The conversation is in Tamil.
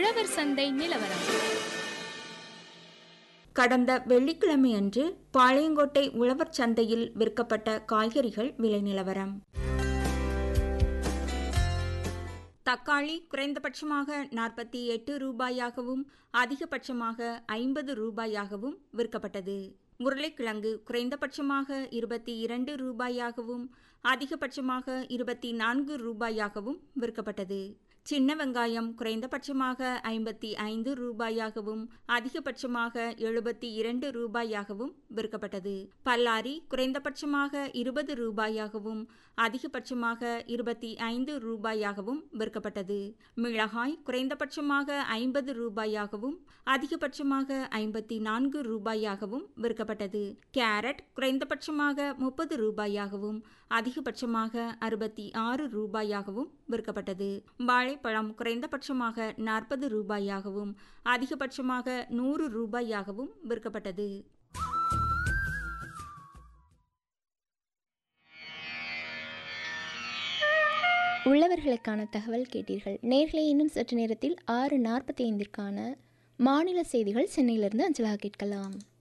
உழவர் சந்தை நிலவரம் கடந்த வெள்ளிக்கிழமையன்று பாளையங்கோட்டை உழவர் சந்தையில் விற்கப்பட்ட காய்கறிகள் விலை நிலவரம் தக்காளி குறைந்தபட்சமாக நாற்பத்தி எட்டு ரூபாயாகவும் அதிகபட்சமாக ஐம்பது ரூபாயாகவும் விற்கப்பட்டது உருளைக்கிழங்கு குறைந்தபட்சமாக இருபத்தி இரண்டு ரூபாயாகவும் அதிகபட்சமாக இருபத்தி நான்கு ரூபாயாகவும் விற்கப்பட்டது சின்ன வெங்காயம் குறைந்தபட்சமாக ஐம்பத்தி ஐந்து ரூபாயாகவும் அதிகபட்சமாக எழுபத்தி இரண்டு ரூபாயாகவும் விற்கப்பட்டது பல்லாரி குறைந்தபட்சமாக இருபது ரூபாயாகவும் அதிகபட்சமாக இருபத்தி ஐந்து ரூபாயாகவும் விற்கப்பட்டது மிளகாய் குறைந்தபட்சமாக ஐம்பது ரூபாயாகவும் அதிகபட்சமாக ஐம்பத்தி நான்கு ரூபாயாகவும் விற்கப்பட்டது கேரட் குறைந்தபட்சமாக முப்பது ரூபாயாகவும் அதிகபட்சமாக அறுபத்தி ஆறு ரூபாயாகவும் விற்கப்பட்டது வாழைப்பழம் குறைந்தபட்சமாக நாற்பது ரூபாயாகவும் அதிகபட்சமாக நூறு ரூபாயாகவும் விற்கப்பட்டது உள்ளவர்களுக்கான தகவல் கேட்டீர்கள் நேர்களை இன்னும் சற்று நேரத்தில் ஆறு நாற்பத்தி ஐந்திற்கான மாநில செய்திகள் சென்னையிலிருந்து அஞ்சலாக கேட்கலாம்